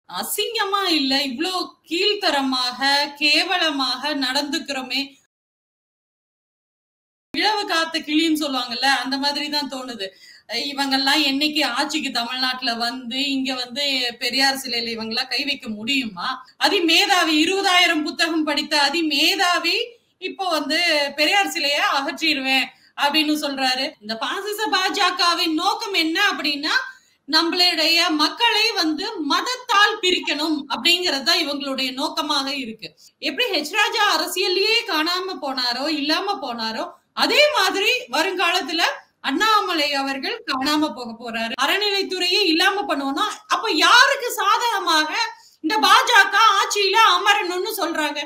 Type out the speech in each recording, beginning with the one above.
அசிங்கமா இல்ல இவ்ளோ கீழ்த்தரமாக கேவலமாக நடந்துக்கிறோமே இழவு காத்த கிளின்னு சொல்லுவாங்கல்ல அந்த மாதிரி தான் தோணுது இவங்கெல்லாம் என்னைக்கு ஆட்சிக்கு தமிழ்நாட்டுல வந்து இங்க வந்து பெரியார் சிலையில இவங்கெல்லாம் கை வைக்க முடியுமா அதி மேதாவி இருபதாயிரம் புத்தகம் படித்த அதி மேதாவி இப்போ வந்து பெரியார் சிலைய அகற்றிடுவேன் அப்படின்னு சொல்றாரு இந்த பாசிச பாஜகவின் நோக்கம் என்ன அப்படின்னா நம்மளுடைய மக்களை வந்து மதத்தால் பிரிக்கணும் அப்படிங்கிறது தான் இவங்களுடைய நோக்கமாக இருக்கு எப்படி ஹெச் ராஜா அரசியல்லயே காணாம போனாரோ இல்லாம போனாரோ அதே மாதிரி வருங்காலத்துல அண்ணாமலை அவர்கள் காணாம போக போறாரு அறநிலைத்துறையே இல்லாம பண்ணுவோம்னா அப்ப யாருக்கு சாதகமாக இந்த பாஜக ஆட்சியில அமரணும்னு சொல்றாங்க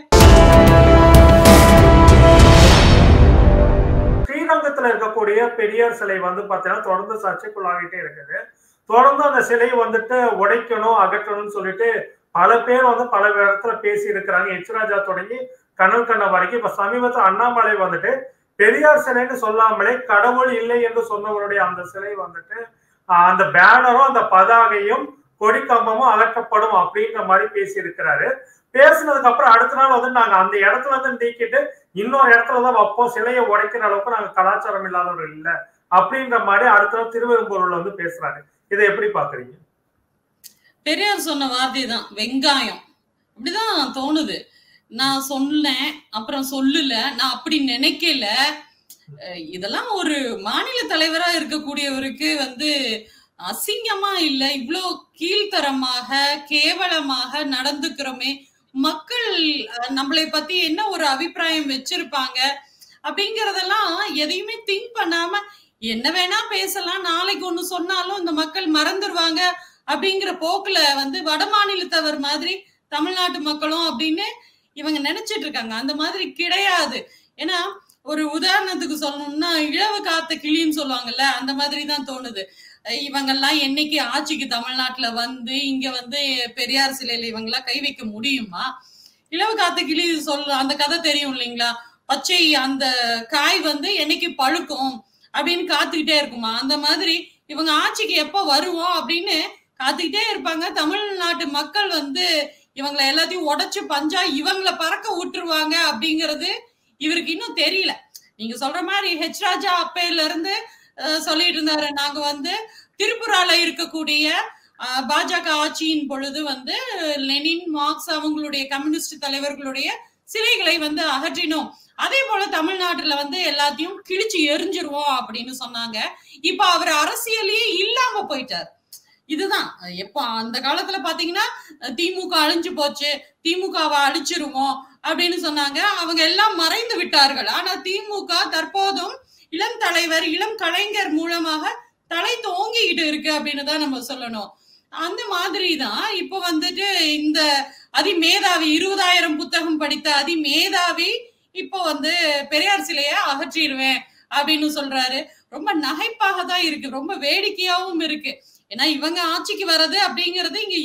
ஸ்ரீரங்கத்துல இருக்கக்கூடிய பெரியார் சிலை வந்து பாத்தீங்கன்னா தொடர்ந்து சர்ச்சைக்குள்ளாகிட்டே இருக்குது தொடர்ந்து அந்த சிலையை வந்துட்டு உடைக்கணும் அகற்றணும்னு சொல்லிட்டு பல பேர் வந்து பல இடத்துல பேசி இருக்கிறாங்க எச் ராஜா தொடங்கி கனல் கண்ண வரைக்கும் இப்ப சமீபத்தில் அண்ணாமலை வந்துட்டு பெரியார் சிலைன்னு சொல்லாமலே கடவுள் இல்லை என்று சொன்னவருடைய அந்த சிலை வந்துட்டு அந்த பேனரும் அந்த பதாகையும் கொடிக்கம்பமும் அகற்றப்படும் அப்படின்ற மாதிரி பேசி இருக்கிறாரு பேசினதுக்கு அப்புறம் அடுத்த நாள் வந்து நாங்க அந்த இடத்துல இருந்து நீக்கிட்டு இன்னொரு இடத்துலதான் வைப்போம் சிலையை உடைக்கிற அளவுக்கு நாங்க கலாச்சாரம் இல்லாதவர்கள் இல்ல அப்படின்ற மாதிரி அடுத்த நாள் திருவெரும்பூர்ல வந்து பேசுறாங்க இதை எப்படி பாக்குறீங்க பெரியார் சொன்ன வார்த்தை தான் வெங்காயம் அப்படிதான் தோணுது நான் சொன்னேன் அப்புறம் சொல்லல நான் அப்படி நினைக்கல இதெல்லாம் ஒரு மாநில தலைவரா இருக்கக்கூடியவருக்கு வந்து அசிங்கமா இல்ல இவ்வளோ கீழ்த்தரமாக கேவலமாக நடந்துக்கிறோமே மக்கள் நம்மளை பத்தி என்ன ஒரு அபிப்பிராயம் வச்சிருப்பாங்க அப்படிங்கறதெல்லாம் எதையுமே திங்க் பண்ணாம என்ன வேணா பேசலாம் நாளைக்கு ஒண்ணு சொன்னாலும் இந்த மக்கள் மறந்துடுவாங்க அப்படிங்கிற போக்குல வந்து வட மாநிலத்தவர் மாதிரி தமிழ்நாட்டு மக்களும் அப்படின்னு இவங்க நினைச்சிட்டு இருக்காங்க அந்த மாதிரி கிடையாது ஏன்னா ஒரு உதாரணத்துக்கு சொல்லணும்னா இழவு காத்த கிளின்னு சொல்லுவாங்கல்ல அந்த மாதிரி தான் தோணுது இவங்கெல்லாம் என்னைக்கு ஆட்சிக்கு தமிழ்நாட்டுல வந்து இங்க வந்து பெரியார் சிலையில இவங்கெல்லாம் கை வைக்க முடியுமா இளவு காத்த கிளி சொல்ல அந்த கதை தெரியும் இல்லைங்களா பச்சை அந்த காய் வந்து என்னைக்கு பழுக்கும் அப்படின்னு காத்துக்கிட்டே இருக்குமா அந்த மாதிரி இவங்க ஆட்சிக்கு எப்ப வருவோம் அப்படின்னு காத்துக்கிட்டே இருப்பாங்க தமிழ்நாட்டு மக்கள் வந்து இவங்களை எல்லாத்தையும் உடைச்சு பஞ்சா இவங்களை பறக்க விட்டுருவாங்க அப்படிங்கிறது இவருக்கு இன்னும் தெரியல நீங்க சொல்ற மாதிரி ஹெச் ராஜா அப்பையில இருந்து சொல்லிட்டு இருந்தாரு நாங்க வந்து திரிபுரால இருக்கக்கூடிய பாஜக ஆட்சியின் பொழுது வந்து லெனின் மார்க்ஸ் அவங்களுடைய கம்யூனிஸ்ட் தலைவர்களுடைய சிலைகளை வந்து அகற்றினோம் அதே போல தமிழ்நாட்டுல வந்து எல்லாத்தையும் கிழிச்சு எரிஞ்சிருவோம் அப்படின்னு சொன்னாங்க இப்ப அவர் அரசியலையே இல்லாம போயிட்டார் இதுதான் எப்போ அந்த காலத்துல பாத்தீங்கன்னா திமுக அழிஞ்சு போச்சு திமுகவை அழிச்சிருவோம் அப்படின்னு சொன்னாங்க அவங்க எல்லாம் மறைந்து விட்டார்கள் ஆனா திமுக தற்போதும் இளம் தலைவர் இளம் கலைஞர் மூலமாக தலை தோங்கிக்கிட்டு இருக்கு அப்படின்னு தான் நம்ம சொல்லணும் அந்த மாதிரி தான் இப்போ வந்துட்டு இந்த அதி மேதாவி இருபதாயிரம் புத்தகம் படித்த அதி மேதாவி இப்போ வந்து பெரியார் சிலைய அகற்றிடுவேன் அப்படின்னு சொல்றாரு ரொம்ப நகைப்பாக தான் இருக்கு ரொம்ப வேடிக்கையாவும் இருக்கு ஏன்னா இவங்க ஆட்சிக்கு வர்றது அப்படிங்கிறது இங்க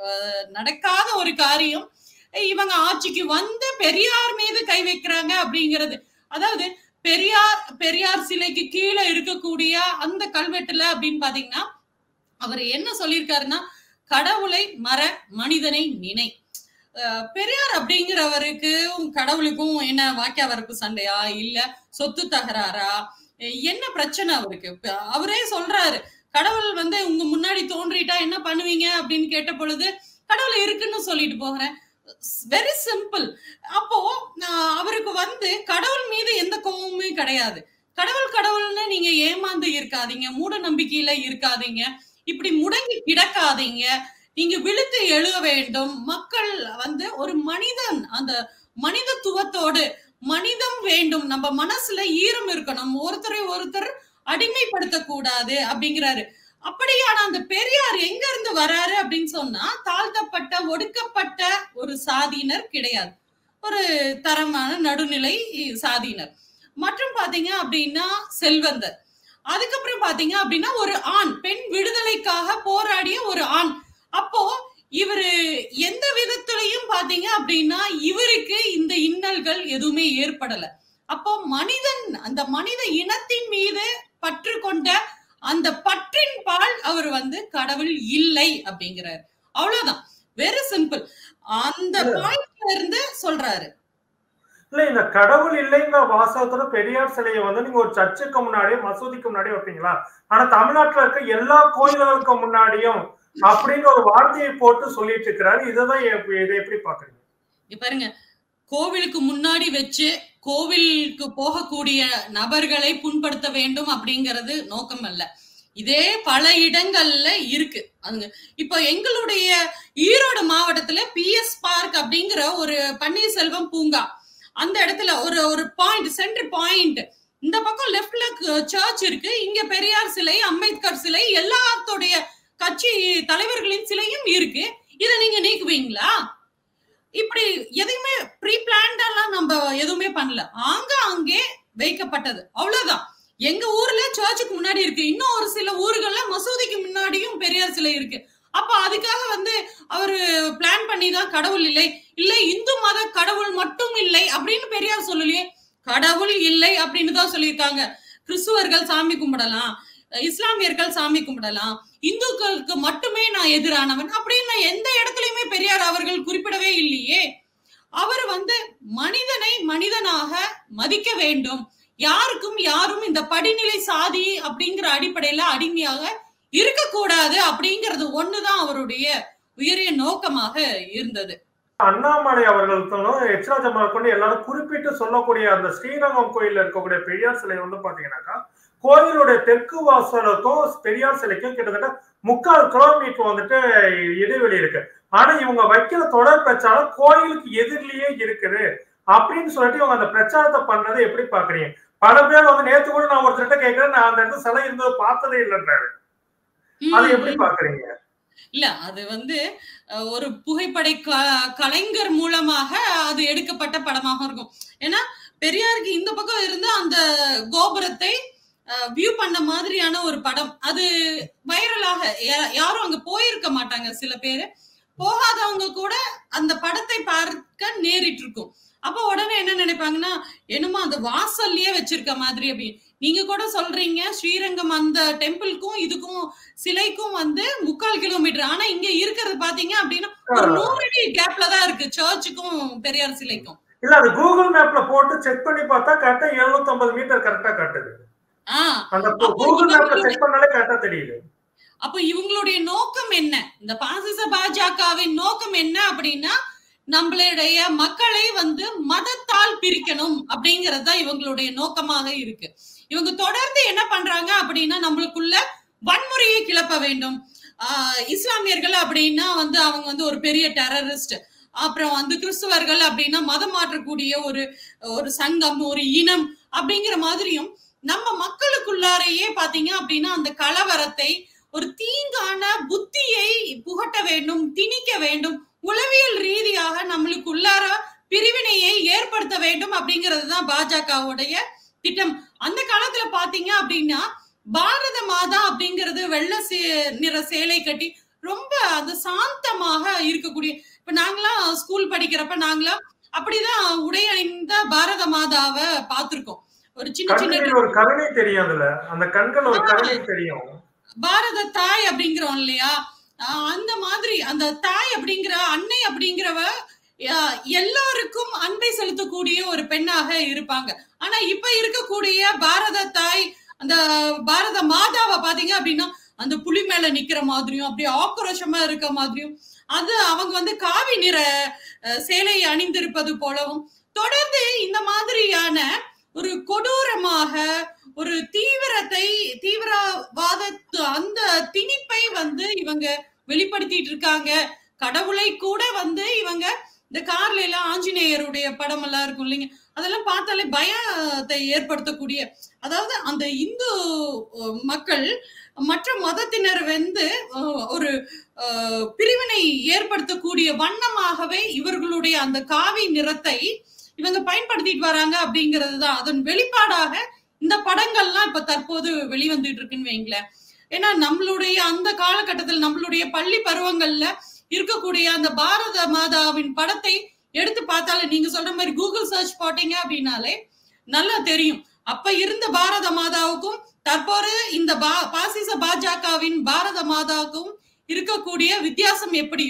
நடக்காத ஒரு காரியம் இவங்க ஆட்சிக்கு வந்து பெரியார் மீது கை வைக்கிறாங்க அப்படிங்கிறது அதாவது பெரியார் பெரியார் சிலைக்கு கீழே இருக்கக்கூடிய அந்த கல்வெட்டுல அப்படின்னு பாத்தீங்கன்னா அவர் என்ன சொல்லியிருக்காருன்னா கடவுளை மற மனிதனை நினை பெரியார் அப்படிங்கிறவருக்கு கடவுளுக்கும் என்ன வாக்கியா வரப்பு சண்டையா இல்ல சொத்து தகராறா என்ன பிரச்சனை அவருக்கு அவரே சொல்றாரு கடவுள் வந்து உங்க முன்னாடி தோன்றிட்டா என்ன பண்ணுவீங்க அப்படின்னு கேட்ட பொழுது கடவுள் இருக்குன்னு சொல்லிட்டு போகிறேன் வெரி சிம்பிள் அப்போ அவருக்கு வந்து கடவுள் மீது எந்த கோபமுமே கிடையாது கடவுள் கடவுள்னு நீங்க ஏமாந்து இருக்காதீங்க மூட நம்பிக்கையில இருக்காதீங்க இப்படி முடங்கி கிடக்காதீங்க நீங்க விழுத்து எழுத வேண்டும் மக்கள் வந்து ஒரு மனிதன் அந்த மனிதத்துவத்தோடு மனிதம் வேண்டும் நம்ம மனசுல ஈரம் இருக்கணும் ஒருத்தரை ஒருத்தர் அடிமைப்படுத்த கூடாது அப்படிங்கிறாரு அப்படியான அந்த பெரியார் எங்க இருந்து வராரு அப்படின்னு சொன்னா தாழ்த்தப்பட்ட ஒடுக்கப்பட்ட ஒரு சாதியினர் கிடையாது ஒரு தரமான நடுநிலை சாதியினர் மற்றும் பாத்தீங்க அப்படின்னா செல்வந்தர் அதுக்கப்புறம் பாத்தீங்க அப்படின்னா ஒரு ஆண் பெண் விடுதலைக்காக போராடிய ஒரு ஆண் அப்போ இவரு எந்த விதத்திலையும் பாத்தீங்க அப்படின்னா இவருக்கு இந்த இன்னல்கள் எதுவுமே ஏற்படல அப்போ மனிதன் அந்த மனித இனத்தின் மீது பற்று கொண்ட அந்த பற்றின் பால் அவர் வந்து கடவுள் இல்லை அப்படிங்கிறார் அவ்வளவுதான் வெரி சிம்பிள் அந்த பாயிண்ட்ல இருந்து சொல்றாரு இல்ல இந்த கடவுள் இல்லைங்கிற வாசகத்துல பெரியார் சிலையை வந்து நீங்க ஒரு சர்ச்சுக்கு முன்னாடியே மசூதிக்கு முன்னாடியே வைப்பீங்களா ஆனா தமிழ்நாட்டுல இருக்க எல்லா கோயில்களுக்கு முன்னாடியும் அப்படின்னு ஒரு வார்த்தையை போட்டு சொல்லிட்டு இருக்கிறாரு இதுதான் எப்- இதை எப்படி பாக்குறீங்க இங்க பாருங்க கோவிலுக்கு முன்னாடி வச்சு கோவிலுக்கு போகக்கூடிய நபர்களை புண்படுத்த வேண்டும் அப்படிங்கிறது நோக்கம் அல்ல இதே பல இடங்கள்ல இருக்கு அதுங்க இப்போ எங்களுடைய ஈரோடு மாவட்டத்துல பிஎஸ் பார்க் அப்படிங்கிற ஒரு பன்னீர்செல்வம் பூங்கா அந்த இடத்துல ஒரு ஒரு பாயிண்ட் சென்டர் பாயிண்ட் இந்த பக்கம் லெஃப்ட்ல சர்ச் இருக்கு இங்க பெரியார் சிலை அம்பேத்கர் சிலை எல்லாத்துடைய கட்சி தலைவர்களின் சிலையும் இருக்கு இதை நீங்க நீக்குவீங்களா இப்படி எதையுமே ப்ரீ பிளான்டெல்லாம் நம்ம எதுவுமே பண்ணல ஆங்க அங்கே வைக்கப்பட்டது அவ்வளவுதான் எங்க ஊர்ல சர்ச்சுக்கு முன்னாடி இருக்கு இன்னும் ஒரு சில ஊர்கள்ல மசூதிக்கு முன்னாடியும் பெரியார் சிலை இருக்கு அப்ப அதுக்காக வந்து அவரு பிளான் பண்ணி தான் கடவுள் இல்லை இல்ல இந்து மத கடவுள் மட்டும் இல்லை அப்படின்னு பெரியார் சொல்லலையே கடவுள் இல்லை அப்படின்னு தான் சொல்லியிருக்காங்க கிறிஸ்துவர்கள் சாமி கும்பிடலாம் இஸ்லாமியர்கள் சாமி கும்பிடலாம் இந்துக்களுக்கு மட்டுமே நான் எதிரானவன் அப்படின்னு நான் எந்த இடத்துலயுமே பெரியார் அவர்கள் குறிப்பிடவே இல்லையே அவர் வந்து மனிதனை மனிதனாக மதிக்க வேண்டும் யாருக்கும் யாரும் இந்த படிநிலை சாதி அப்படிங்கிற அடிப்படையில அடிமையாக இருக்கக்கூடாது அப்படிங்கிறது ஒண்ணுதான் அவருடைய உயரிய நோக்கமாக இருந்தது அண்ணாமலை அவர்களுக்கும் எச்ராஜா கொண்டு எல்லாரும் குறிப்பிட்டு சொல்லக்கூடிய அந்த ஸ்ரீரங்கம் கோயில்ல இருக்கக்கூடிய பெரியார் சிலை வந்து பாத்தீங்கன்னாக்கா கோயிலுடைய தெற்கு வாசலுக்கும் பெரியார் சிலைக்கும் கிட்டத்தட்ட முக்கால் கிலோமீட்டர் வந்துட்டு இடைவெளி இருக்கு ஆனா இவங்க வைக்கிற தொடர் பிரச்சாரம் கோயிலுக்கு எதிரிலேயே இருக்குது அப்படின்னு சொல்லிட்டு இவங்க அந்த பிரச்சாரத்தை பண்றதை எப்படி பாக்குறீங்க பல பேர் வந்து நேத்து கூட நான் ஒருத்தர்கிட்ட கேட்கிறேன் நான் அந்த இடத்துல சிலை இருந்தது பார்த்ததே இல்லைன்றாரு அதை எப்படி பாக்குறீங்க இல்ல அது வந்து அஹ், ஒரு புகைப்படை க- கலைஞர் மூலமாக அது எடுக்கப்பட்ட படமாக இருக்கும் ஏன்னா பெரியாருக்கு இந்த பக்கம் இருந்து அந்த கோபுரத்தை வியூ பண்ண மாதிரியான ஒரு படம் அது வைரலாக யா- யாரும் அங்க போயிருக்க மாட்டாங்க சில பேரு போகாதவங்க கூட அந்த படத்தை பார்க்க நேரிட்டு இருக்கும் அப்ப உடனே என்ன நினைப்பாங்கன்னா என்னமோ அந்த வாசல்லயே வச்சிருக்க மாதிரி அப்படின்னு நீங்க கூட சொல்றீங்க ஸ்ரீரங்கம் அந்த டெம்பிளுக்கும் இதுக்கும் சிலைக்கும் வந்து முக்கால் கிலோமீட்டர் ஆனா இங்க இருக்கிறது பாத்தீங்க அப்படின்னா ஒரு நூறு அடி கேப்ல தான் இருக்கு சர்ச்சுக்கும் பெரியார் சிலைக்கும் இல்ல அது கூகுள் மேப்ல போட்டு செக் பண்ணி பார்த்தா கரெக்டா 750 மீட்டர் கரெக்டா காட்டுது ஆஹ் அந்த அப்போ கூகுள் மேப்ல இவங்களுடைய- செக் பண்ணாலே கரெக்டா தெரியுது அப்ப இவங்களுடைய நோக்கம் என்ன இந்த பாசிச பாஜகவின் நோக்கம் என்ன அப்படின்னா நம்மளுடைய மக்களை வந்து மதத்தால் பிரிக்கணும் அப்படிங்கிறது தான் இவங்களுடைய நோக்கமாக இருக்கு இவங்க தொடர்ந்து என்ன பண்றாங்க அப்படின்னா நம்மளுக்குள்ள வன்முறையை கிளப்ப வேண்டும் ஆஹ் இஸ்லாமியர்கள் அப்படின்னா வந்து அவங்க வந்து ஒரு பெரிய டெரரிஸ்ட் அப்புறம் வந்து கிறிஸ்துவர்கள் அப்படின்னா மதம் மாற்றக்கூடிய ஒரு ஒரு சங்கம் ஒரு இனம் அப்படிங்கிற மாதிரியும் நம்ம மக்களுக்குள்ளாரையே பாத்தீங்க அப்படின்னா அந்த கலவரத்தை ஒரு தீங்கான புத்தியை புகட்ட வேண்டும் திணிக்க வேண்டும் உளவியல் ரீதியாக நம்மளுக்கு உள்ளார பிரிவினையை ஏற்படுத்த வேண்டும் அப்படிங்கிறது தான் பாஜகவுடைய திட்டம் அந்த காலத்துல பாத்தீங்க அப்படின்னா பாரத மாதா அப்படிங்கிறது வெள்ளை சே நிற சேலை கட்டி ரொம்ப அந்த சாந்தமாக இருக்கக்கூடிய இப்ப நாங்களாம் ஸ்கூல் படிக்கிறப்ப நாங்களாம் அப்படிதான் உடை அணிந்த பாரத மாதாவை பார்த்திருக்கோம் ஒரு சின்ன சின்ன கண்களில் ஒரு கருணை தெரியும் அதுல அந்த கண்கள் ஒரு கருணை தெரியும் பாரத தாய் அப்படிங்கிறோம் இல்லையா ஆஹ் அந்த மாதிரி அந்த தாய் அப்படிங்கிற அன்னை அப்படிங்கிறவ ஆஹ் எல்லாருக்கும் அன்பை செலுத்தக்கூடிய ஒரு பெண்ணாக இருப்பாங்க ஆனா இப்ப இருக்கக்கூடிய பாரத தாய் அந்த பாரத மாதாவை பாத்தீங்க அப்படின்னா அந்த புலி மேல நிக்கிற மாதிரியும் அப்படியே ஆக்ரோஷமா இருக்க மாதிரியும் அது அவங்க வந்து காவி நிற அஹ், சேலை அணிந்திருப்பது போலவும் தொடர்ந்து இந்த மாதிரியான ஒரு கொடூரமாக ஒரு தீவிரத்தை தீவிரவாத அந்த திணிப்பை வந்து இவங்க வெளிப்படுத்திட்டு இருக்காங்க கடவுளை கூட வந்து இவங்க இந்த கார்ல எல்லாம் ஆஞ்சநேயருடைய படம் எல்லாம் இருக்கும் இல்லைங்க அதெல்லாம் பார்த்தாலே பயத்தை ஏற்படுத்தக்கூடிய அதாவது அந்த இந்து அஹ், மக்கள் மற்ற மதத்தினர் வந்து அஹ், ஒரு அஹ், பிரிவினை ஏற்படுத்தக்கூடிய வண்ணமாகவே இவர்களுடைய அந்த காவி நிறத்தை இவங்க பயன்படுத்திட்டு வராங்க அப்படிங்கிறது தான் அதன் வெளிப்பாடாக இந்த படங்கள்லாம் இப்ப தற்போது வெளிவந்துட்டு இருக்குன்னு வைங்களேன் ஏன்னா நம்மளுடைய அந்த காலகட்டத்தில் நம்மளுடைய பள்ளி பருவங்கள்ல இருக்கக்கூடிய அந்த பாரத மாதாவின் படத்தை எடுத்து பார்த்தாலே நீங்க சொல்ற மாதிரி கூகுள் சர்ச் போட்டீங்க அப்படின்னாலே நல்லா தெரியும் அப்ப இருந்த பாரத மாதாவுக்கும் தற்போது இந்த பா பாசிச பாஜகவின் பாரத மாதாவுக்கும் இருக்கக்கூடிய வித்தியாசம் எப்படியோ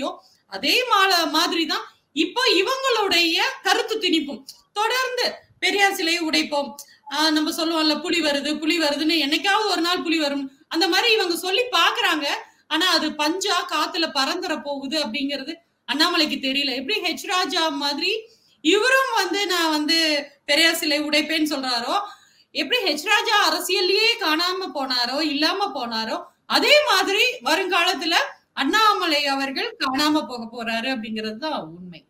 அதே மாதிரி தான் இப்போ இவங்களுடைய கருத்து திணிப்பும் தொடர்ந்து பெரியார் சிலையை உடைப்போம் ஆஹ் நம்ம சொல்லுவோம்ல புலி வருது புலி வருதுன்னு என்னைக்காவது ஒரு நாள் புலி வரும் அந்த மாதிரி இவங்க சொல்லி பாக்குறாங்க ஆனா அது பஞ்சா காத்துல பறந்துற போகுது அப்படிங்கிறது அண்ணாமலைக்கு தெரியல எப்படி ஹெச் ராஜா மாதிரி இவரும் வந்து நான் வந்து பெரியார் சிலை உடைப்பேன்னு சொல்றாரோ எப்படி ஹெச் ராஜா அரசியல்லயே காணாம போனாரோ இல்லாம போனாரோ அதே மாதிரி வருங்காலத்துல அண்ணாமலை அவர்கள் காணாம போக போறாரு அப்படிங்கிறது தான் உண்மை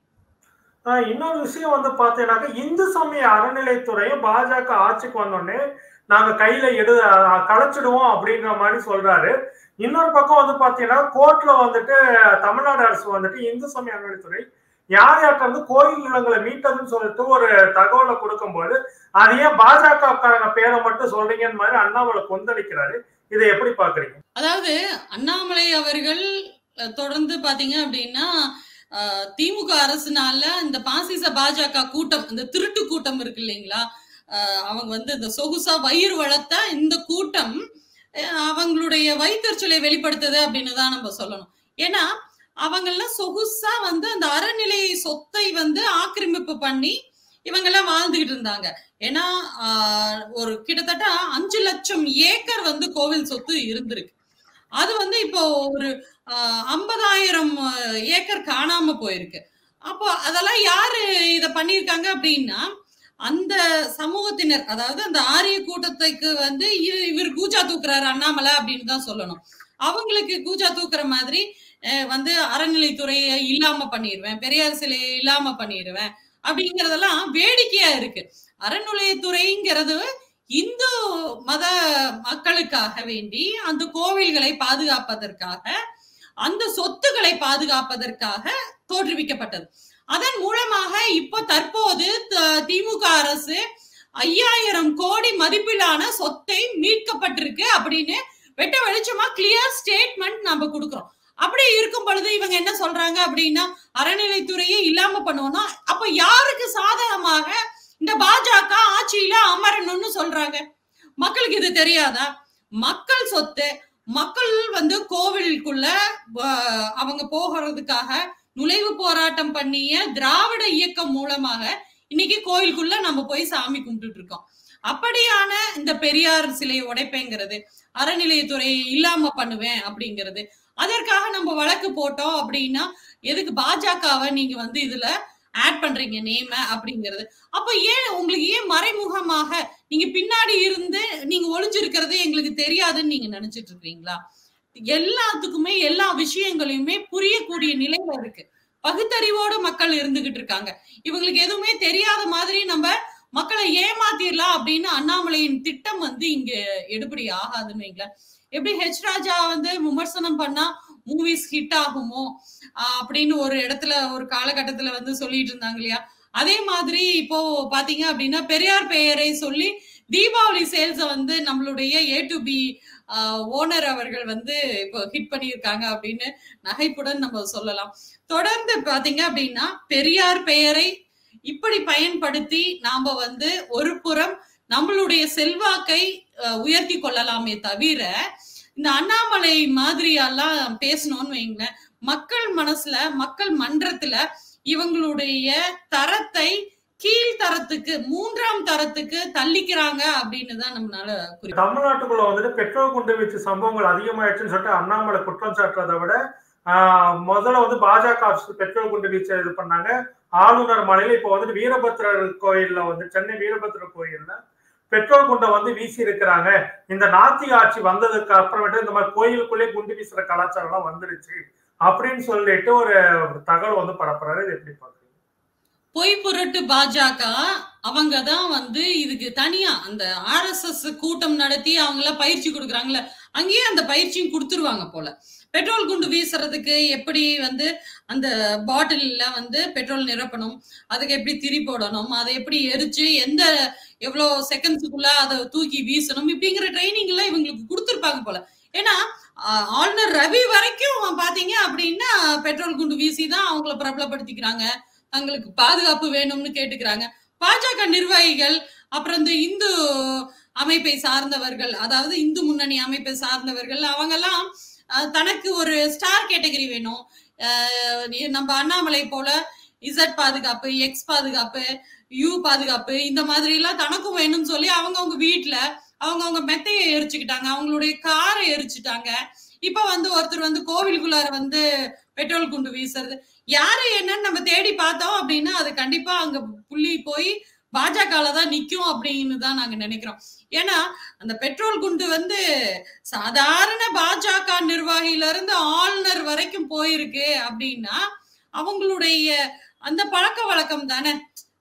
ஆஹ் இன்னொரு விஷயம் வந்து பாத்தீங்கன்னாக்க இந்து சமய அறநிலைத்துறையும் பாஜக ஆட்சிக்கு வந்தோடனே நாங்க கையில எடு அஹ் கலைச்சிடுவோம் அப்படிங்கிற மாதிரி சொல்றாரு இன்னொரு பக்கம் வந்து பாத்தீங்கன்னா கோர்ட்ல வந்துட்டு தமிழ்நாடு அரசு வந்துட்டு இந்து சமய அறநிலைத்துறை யார் யார்கிட்ட வந்து கோயில் நிலங்களை மீட்டதுன்னு சொல்லிட்டு ஒரு தகவலை கொடுக்கும்போது அது ஏன் பாஜக காரங்க பேரை மட்டும் சொல்றீங்கன்னு மாதிரி அண்ணாமலை கொந்தளிக்கிறாரு இதை எப்படி பாக்குறீங்க அதாவது அண்ணாமலை அவர்கள் அஹ், தொடர்ந்து பாத்தீங்க அப்படின்னா அஹ், திமுக அரசுனால இந்த பாசிச பாஜக கூட்டம் இந்த திருட்டு கூட்டம் இருக்கு இல்லைங்களா அஹ், அவங்க வந்து இந்த சொகுசா வயிறு வளர்த்த இந்த கூட்டம் அஹ், அவங்களுடைய வயிற்றுச்சலை வெளிப்படுத்துது அப்படின்னு தான் நம்ம சொல்லணும் ஏன்னா அவங்கெல்லாம் சொகுசா வந்து அந்த அறநிலை சொத்தை வந்து ஆக்கிரமிப்பு பண்ணி இவங்கெல்லாம் வாழ்ந்துகிட்டு இருந்தாங்க ஏன்னா ஆஹ், ஒரு கிட்டத்தட்ட அஞ்சு லட்சம் ஏக்கர் வந்து கோவில் சொத்து இருந்திருக்கு அது வந்து இப்போ ஒரு ஐம்பதாயிரம் ஏக்கர் காணாம போயிருக்கு அப்போ அதெல்லாம் யாரு இத பண்ணியிருக்காங்க அப்படின்னா அந்த சமூகத்தினர் அதாவது அந்த ஆரிய கூட்டத்துக்கு வந்து இ- இவர் கூஜா தூக்குறாரு அண்ணாமலை அப்படின்னு தான் சொல்லணும் அவங்களுக்கு கூஜா தூக்குற மாதிரி அஹ், வந்து அறநிலைத்துறையை இல்லாம பண்ணிடுவேன் பெரியார் சிலையை இல்லாம பண்ணிடுவேன் அப்படிங்கறதெல்லாம் வேடிக்கையா இருக்கு அறநிலையத்துறைங்கிறது இந்து மத மக்களுக்காக வேண்டி அந்த கோவில்களை பாதுகாப்பதற்காக அந்த சொத்துக்களை பாதுகாப்பதற்காக தோற்றுவிக்கப்பட்டது அதன் மூலமாக இப்போ தற்போது த- திமுக அரசு ஐயாயிரம் கோடி மதிப்பிலான சொத்தை மீட்கப்பட்டிருக்கு அப்படின்னு வெட்ட வெளிச்சமா கிளியர் ஸ்டேட்மெண்ட் நம்ம கொடுக்கிறோம் அப்படி இருக்கும் பொழுது இவங்க என்ன சொல்றாங்க அப்படின்னா அறநிலைத்துறையே இல்லாம பண்ணுவோம்னா அப்ப யாருக்கு சாதகமாக இந்த பாஜக ஆட்சியில அமரணும்னு சொல்றாங்க மக்களுக்கு இது தெரியாதா மக்கள் சொத்து மக்கள் வந்து கோவிலுக்குள்ள வ- அவங்க போகிறதுக்காக நுழைவு போராட்டம் பண்ணிய திராவிட இயக்கம் மூலமாக இன்னைக்கு கோயிலுக்குள்ள நம்ம போய் சாமி கும்பிட்டுட்டு இருக்கோம் அப்படியான இந்த பெரியார் சிலையை உடைப்பேங்கிறது அறநிலையத்துறையை இல்லாம பண்ணுவேன் அப்படிங்கிறது அதற்காக நம்ம வழக்கு போட்டோம் அப்படின்னா எதுக்கு பாஜகவை நீங்க வந்து இதுல ஆட் பண்றீங்க நேம அப்படிங்கிறது அப்ப ஏன் உங்களுக்கு ஏன் மறைமுகமாக நீங்க பின்னாடி இருந்து நீங்க ஒளிஞ்சிருக்கிறது எங்களுக்கு தெரியாதுன்னு நீங்க நினைச்சிட்டு இருக்கீங்களா எல்லாத்துக்குமே எல்லா விஷயங்களையுமே புரியக்கூடிய நிலையில இருக்கு பகுத்தறிவோட மக்கள் இருந்துகிட்டு இருக்காங்க இவங்களுக்கு எதுவுமே தெரியாத மாதிரி நம்ம மக்களை ஏமாத்திடலாம் அப்படின்னு அண்ணாமலையின் திட்டம் வந்து இங்க எடுபடி ஆகாதுன்னு வைங்களேன் எப்படி ஹெச் ராஜா வந்து விமர்சனம் பண்ணா மூவிஸ் ஹிட் ஆகுமோ ஆஹ் அப்படின்னு ஒரு இடத்துல ஒரு காலகட்டத்துல வந்து சொல்லிட்டு இருந்தாங்க இல்லையா அதே மாதிரி இப்போ பாத்தீங்க அப்படின்னா பெரியார் பெயரை சொல்லி தீபாவளி சேல்ஸ வந்து நம்மளுடைய ஏ டு பி ஓனர் அவர்கள் வந்து இப்போ ஹிட் பண்ணியிருக்காங்க அப்படின்னு நகைப்புடன் நம்ம சொல்லலாம் தொடர்ந்து பாத்தீங்க அப்படின்னா பெரியார் பெயரை இப்படி பயன்படுத்தி நாம வந்து ஒரு புறம் நம்மளுடைய செல்வாக்கை அஹ், உயர்த்தி கொள்ளலாமே தவிர இந்த அண்ணாமலை மாதிரியெல்லாம் பேசணும்னு வைங்களேன் மக்கள் மனசுல மக்கள் மன்றத்துல இவங்களுடைய தரத்தை கீழ் தரத்துக்கு மூன்றாம் தரத்துக்கு தள்ளிக்கிறாங்க அப்படின்னு தான் நம்மளால குறி தமிழ்நாட்டுக்குள்ள வந்துட்டு பெட்ரோல் குண்டு வீச்சு சம்பவங்கள் அதிகமாயிடுச்சுன்னு சொல்லிட்டு அண்ணாமலை குற்றம் சாட்டுறதை விட ஆஹ், முதல்ல வந்து பாஜக அரசு பெட்ரோல் குண்டு வீச்சை இது பண்ணாங்க ஆளுநர் மலையில இப்போ வந்துட்டு வீரபத்ரர் கோயில்ல வந்து சென்னை வீரபத்ரர் கோயில்ல பெட்ரோல் குண்டை வந்து வீசி இருக்கிறாங்க இந்த நாத்திக ஆட்சி வந்ததுக்கு அப்புறமேட்டு இந்த மாதிரி கோயிலுக்குள்ளே குண்டு வீசுற கலாச்சாரம் எல்லாம் வந்துருச்சு அப்படின்னு சொல்லிட்டு ஒரு தகவல் வந்து பரப்புறாரு இது எப்படி பாக்குறீங்க பொய் புரட்டு பாஜக அவங்க தான் வந்து இதுக்கு தனியா அந்த ஆர்எஸ்எஸ் கூட்டம் நடத்தி அவங்கள பயிற்சி கொடுக்குறாங்கல்ல அங்கேயே அந்த பயிற்சியும் கொடுத்துருவாங்க போல பெட்ரோல் குண்டு வீசுறதுக்கு எப்படி வந்து அந்த பாட்டில்ல வந்து பெட்ரோல் நிரப்பணும் அதுக்கு எப்படி திரி போடணும் அதை எப்படி எரிச்சு எந்த எவ்வளோ செகண்ட்ஸுக்குள்ள அதை தூக்கி வீசணும் இப்படிங்கிற ட்ரைனிங் எல்லாம் இவங்களுக்கு கொடுத்துருப்பாங்க போல ஏன்னா ஆஹ், ஆளுநர் ரவி வரைக்கும் பாத்தீங்க அப்படின்னா பெட்ரோல் குண்டு வீசி தான் அவங்கள பிரபலப்படுத்திக்கிறாங்க தங்களுக்கு பாதுகாப்பு வேணும்னு கேட்டுக்கிறாங்க பாஜக நிர்வாகிகள் அப்புறம் இந்த இந்து அமைப்பை சார்ந்தவர்கள் அதாவது இந்து முன்னணி அமைப்பை சார்ந்தவர்கள் அவங்கெல்லாம் அஹ், தனக்கு ஒரு ஸ்டார் கேட்டகரி வேணும் அஹ் நீ- நம்ம அண்ணாமலை போல இசட் பாதுகாப்பு எக்ஸ் பாதுகாப்பு யூ பாதுகாப்பு இந்த மாதிரி எல்லாம் தனக்கும் வேணும்னு சொல்லி அவங்கவங்க வீட்டுல அவங்கவங்க மெத்தையை எரிச்சுக்கிட்டாங்க அவங்களுடைய காரை எரிச்சுட்டாங்க இப்ப வந்து ஒருத்தர் வந்து கோவிலுக்குள்ளார வந்து பெட்ரோல் குண்டு வீசுறது யாரு என்னன்னு நம்ம தேடி பார்த்தோம் அப்படின்னா அது கண்டிப்பா அங்க புள்ளி போய் பாஜக தான் நிக்கும் அப்படின்னு தான் நாங்க நினைக்கிறோம் ஏன்னா அந்த பெட்ரோல் குண்டு வந்து சாதாரண பாஜக நிர்வாகியில இருந்து ஆளுநர் வரைக்கும் போயிருக்கு அப்படின்னா அவங்களுடைய அந்த பழக்க வழக்கம் தானே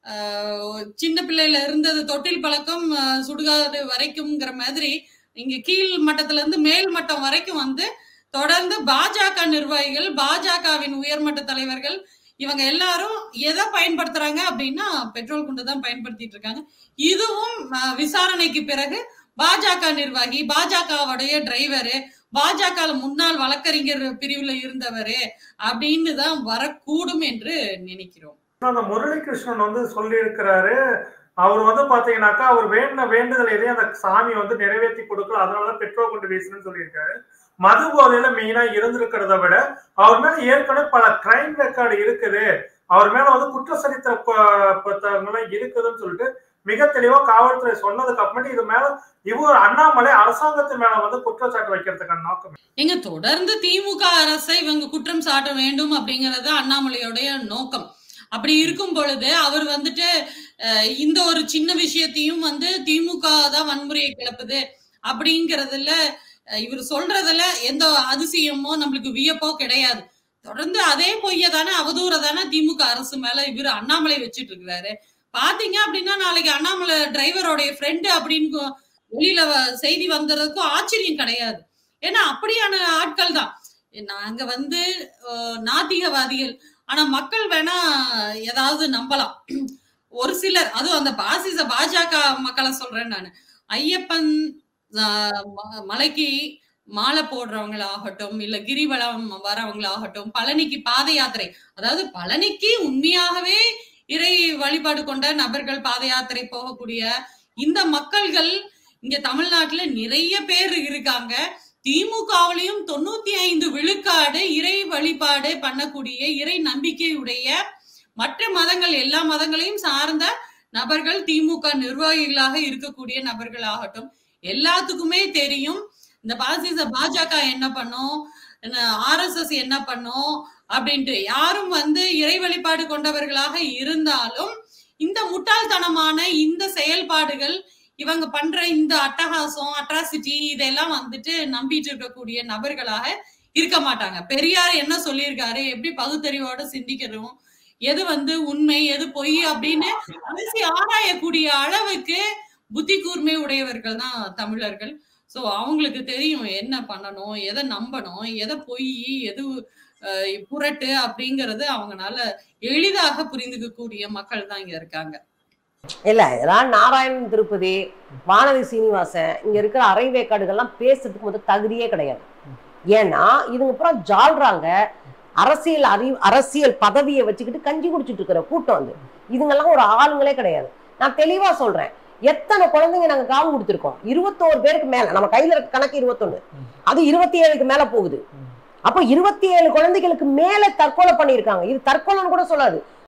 ஆஹ் சின்ன பிள்ளையில இருந்தது தொட்டில் பழக்கம் ஆஹ் சுடுகாடு வரைக்கும்ங்கிற மாதிரி இங்க கீழ் மட்டத்துல இருந்து மேல் மட்டம் வரைக்கும் வந்து தொடர்ந்து பாஜக நிர்வாகிகள் பாஜகவின் உயர்மட்ட தலைவர்கள் இவங்க எல்லாரும் எதை பயன்படுத்துறாங்க அப்படின்னா பெட்ரோல் குண்டு தான் பயன்படுத்திட்டு இருக்காங்க இதுவும் ஆஹ் விசாரணைக்கு பிறகு பாஜக நிர்வாகி பாஜகவுடைய டிரைவரு பாஜக முன்னாள் வழக்கறிஞர் பிரிவுல இருந்தவரு அப்படின்னு தான் வரக்கூடும் என்று நினைக்கிறோம் அந்த முரளிகிருஷ்ணன் வந்து சொல்லி இருக்கிறாரு அவர் வந்து பாத்தீங்கன்னாக்கா அவர் வேண்டின வேண்டுதல் எதையும் அந்த சாமி வந்து நிறைவேற்றி கொடுக்கல அதனாலதான் பெட்ரோல் கொண்டு வீசணும்னு சொல்லியிருக்காரு மது போதையில மெயினா இருந்திருக்கிறத விட அவர் மேல ஏற்கனவே பல கிரைம் ரெக்கார்டு இருக்குது அவர் மேல வந்து குற்ற சரித்திர ப- புத்தகங்கள்லாம் இருக்குதுன்னு சொல்லிட்டு மிக தெளிவா காவல்துறை சொன்னதுக்கு அப்புறமேட்டு இது மேல இவர் அண்ணாமலை அரசாங்கத்து மேல வந்து குற்றச்சாட்டு வைக்கிறதுக்கான நோக்கம் எங்க தொடர்ந்து திமுக அரசை இவங்க குற்றம் சாட்ட வேண்டும் அப்படிங்கறது அண்ணாமலையோடைய நோக்கம் அப்படி இருக்கும் பொழுது அவர் வந்துட்டு அஹ், இந்த ஒரு சின்ன விஷயத்தையும் வந்து திமுக தான் வன்முறையை கிளப்புது அப்படிங்கறதுல அஹ், இவர் சொல்றதுல எந்த அதிசயமோ நம்மளுக்கு வியப்போ கிடையாது தொடர்ந்து அதே பொய்ய தானே அவதூற தானே திமுக அரசு மேல இவர் அண்ணாமலை வச்சிட்டு இருக்கிறாரு பாத்தீங்க அப்படின்னா நாளைக்கு அண்ணாமலை டிரைவரோடைய ஃப்ரெண்டு அப்படின்னு கொ- வெளியில வ- செய்தி வந்ததுக்கும் ஆச்சரியம் கிடையாது ஏன்னா அப்படியான ஆட்கள் தான் நாங்க வந்து அஹ், நாத்திகவாதிகள் ஆனா மக்கள் வேணா ஏதாவது நம்பலாம் ஒரு சிலர் அதுவும் அந்த பாசிச பாஜக மக்களை சொல்றேன் நான் ஐயப்பன் ஆஹ், ம- மலைக்கு மாலை போடுறவங்களாகட்டும் இல்ல கிரிவலம் வரவங்களாகட்டும் பழனிக்கு பாத யாத்திரை அதாவது பழனிக்கு உண்மையாகவே இறை வழிபாடு கொண்ட நபர்கள் பாத யாத்திரை போகக்கூடிய இந்த மக்கள்கள் இங்க தமிழ்நாட்டுல நிறைய பேர் இருக்காங்க திமுகவிலையும் தொண்ணூத்தி ஐந்து விழுக்காடு இறை வழிபாடு பண்ணக்கூடிய இறை நம்பிக்கையுடைய மற்ற மதங்கள் எல்லா மதங்களையும் சார்ந்த நபர்கள் திமுக நிர்வாகிகளாக இருக்கக்கூடிய நபர்கள் ஆகட்டும் எல்லாத்துக்குமே தெரியும் இந்த பாசிச பாஜக என்ன பண்ணும் ஆர்எஸ்எஸ் என்ன பண்ணும் அப்படின்ட்டு யாரும் வந்து இறை வழிபாடு கொண்டவர்களாக இருந்தாலும் இந்த முட்டாள்தனமான இந்த செயல்பாடுகள் இவங்க பண்ற இந்த அட்டகாசம் அட்ராசிட்டி இதெல்லாம் வந்துட்டு நம்பிட்டு இருக்கக்கூடிய நபர்களாக இருக்க மாட்டாங்க பெரியார் என்ன சொல்லியிருக்காரு எப்படி பகுத்தறிவோட சிந்திக்கிறோம் எது வந்து உண்மை எது பொய் அப்படின்னு அலசி ஆராயக்கூடிய அளவுக்கு புத்தி கூர்மை உடையவர்கள் தான் தமிழர்கள் சோ அவங்களுக்கு தெரியும் என்ன பண்ணணும் எதை நம்பணும் எதை பொய் எது அஹ், புரட்டு அப்படிங்கறது அவங்கனால எளிதாக புரிந்துக்க கூடிய மக்கள் தான் இங்க இருக்காங்க இல்ல இதெல்லாம் நாராயணன் திருப்பதி வானதி சீனிவாசன் இங்க இருக்கிற அரைவேக்காடுகள்லாம் பேசுறதுக்கு முதல் தகுதியே கிடையாது ஏன்னா இதுங்க அப்புறம் ஜால்றாங்க அரசியல் அறி அரசியல் பதவியை வச்சுக்கிட்டு கஞ்சி குடிச்சிட்டு இருக்கிற கூட்டம் வந்து இதுங்கெல்லாம் ஒரு ஆளுங்களே கிடையாது நான் தெளிவா சொல்றேன் எத்தனை குழந்தைங்க நாங்க காவு கொடுத்துருக்கோம் இருபத்தோரு பேருக்கு மேல நம்ம கையில இருக்க கணக்கு இருபத்தொன்னு அது இருபத்தி ஏழுக்கு மேல போகுது அப்போ இருபத்தி ஏழு குழந்தைகளுக்கு மேல தற்கொலை பண்ணியிருக்காங்க இது தற்கொலைன்னு கூட சொல்லாது